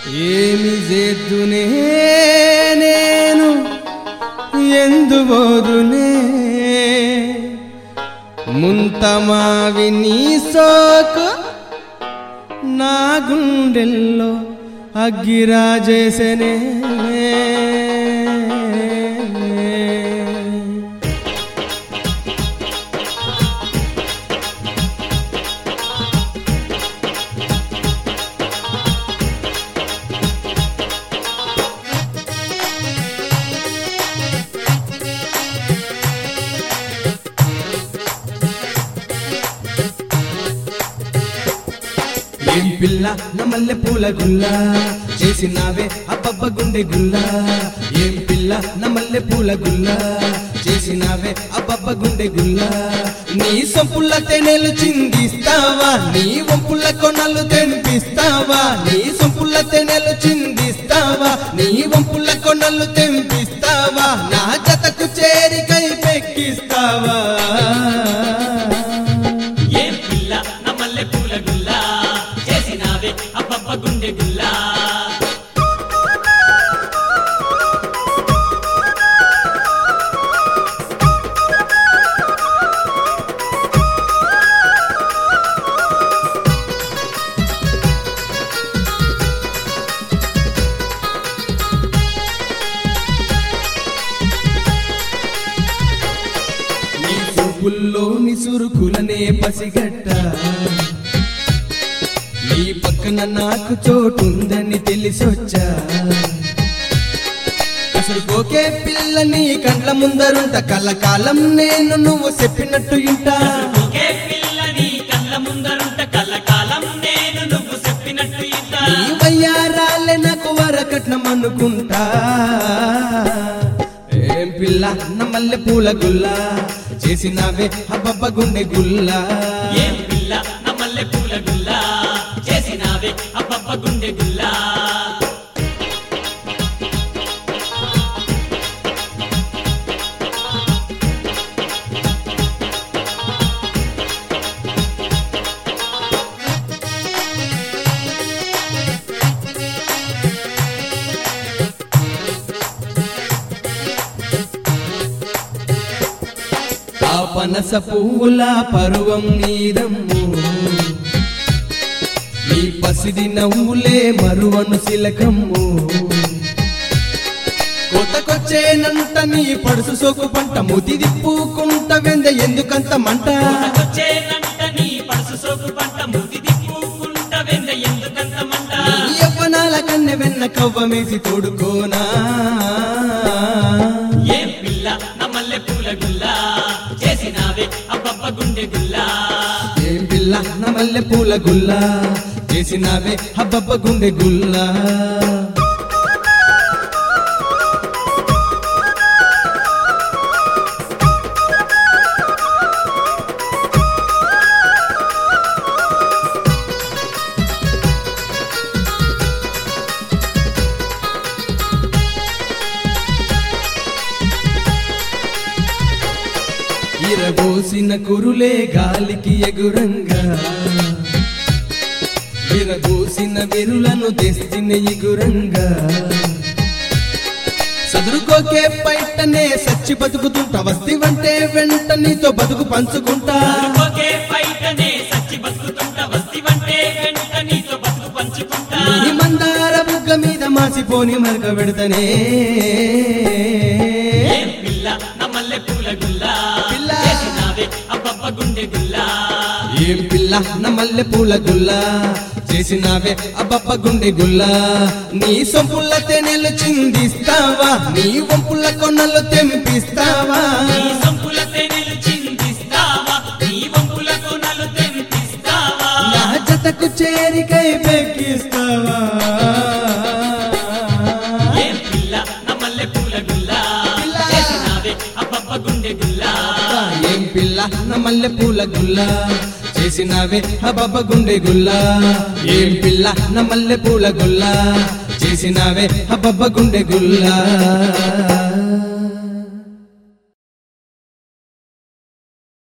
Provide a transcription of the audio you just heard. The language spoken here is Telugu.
ఏమి చేద్దునే నేను ఎందుబోదునే ముంతమావి నీ సోకు నా గుండెల్లో అగ్గిరాజేసనే ఏం పిల్ల నా మల్లె పూల గుల్ల చేసినావే అబ్బబ్బ గుండె గుల్ల ఏం పిల్ల నా మల్లె పూల గుల్ల చేసినావే అబ్బబ్బ గుండె గుల్ల నీ సొంపుల తెనెలు చిందిస్తావా నీ వంపుల కొనలు తెంపిస్తావా నీ సొంపుల తెనెలు చిందిస్తావా నీ వంపుల కొనలు తెంపిస్తావా నా జతకు చేరికై పెక్కిస్తావా ఏం పిల్ల నా మల్లె పూల గుల్ల చేసినావే అబ్బబ్బ గుండె గుల్ల నీ చూపుల్లోని సురుకులనే పసిగట్ట నీ పక్కన నాకు చోటుందని తెలిసొచ్చా అసలు కోకే పిల్ల నీ కండ్ల ముందరుంట కలకాలం నేను నువ్వు చెప్పినట్టు ఇంటా ఒకే పిల్లని కళ్ళ ముందరుంట కళ్ళకాలం నేను నువ్వు చెప్పినట్టు ఇంత నీ వయ్యారాలే నాకు వరకట్నం అనుకుంటా ఏం పిల్ల నా మల్లె పూల గుల్ల చేసినావే అబ్బబ్బ గుండె గుల్లా ఏం పిల్ల నా మల్లె పూల గుల్ల చేసినావే అబ్బబ్బ గుండె గుల్ల ఆ పనస పువ్వుల పరువం నీదమ్ము నీ పసిడి నవ్వులే మరువను శిలకమ్ము కొత్తకొచ్చేనంట నీ పడుసు సోకు పంట ముతి దిప్పుకుంట వెంద ఎందుకంత మంట వచ్చేనంట నీ పడుసు సోకు పంట ముది దిప్పుకుంట వెంద ఎందుకంత మంట నీ యవ్వనాల కన్నె వెన్న కవ్వమేసి తోడుకోనా ఏం పిల్ల నా మల్లె పూల గుల్ల చేసినావే అబ్బబ్బ గుండె గుల్ల ఏం పిల్ల నా మల్లె పూల గుల్ల చేసినావే హబ్బబ్బ గుండె గుల్లా ఇరబోసిన కురులే గాలికి ఎగురంగా విరబోసిన విరులను తెస్తిన ఎగురంగా సదురుకోకే పైటనే సచ్చి బతుకుతుంటా వస్తివంటే వెంట నీతో బతుకు పంచుకుంటా ఒకే బయటనే సచ్చి బతుకుతుంట వస్తివంటే వెంట నీతో బతుకు పంచుకుంటా నీ మందార బుగ్గ మీద మాసిపోని మరక పెడతనే ఏం పిల్ల నా మల్లె పూల గుల్ల పిల్ల. చేసినావే అబ్బబ్బ గుండె గుల్ల ఏం పిల్ల నా మల్లె పూల గుల్ల చేసినావే అబ్బబ్బ గుండె గుల్ల నీ సొంపుల తెనెలు చిందిస్తావా నీ వంపుల కొనలు తెంపిస్తావా నీ సంపుల తెనెలు చిందిస్తావా నీ వంపుల కొనలు తెంపిస్తావా నా జతకు చేరికై పెక్కిస్తావా ఏం పిల్ల నా మల్లె పూల గుల్ల పిల్ల. చేసినావే అబ్బబ్బ గుండె గుల్ల ఏం పిల్ల నా మల్లె పూల గుల్ల చేసినావే అబ్బబ్బ గుండె గుల్ల ఏం పిల్ల నా మల్లె పూల గుల్ల చేసినావే అబ్బబ్బ గుండె గుల్ల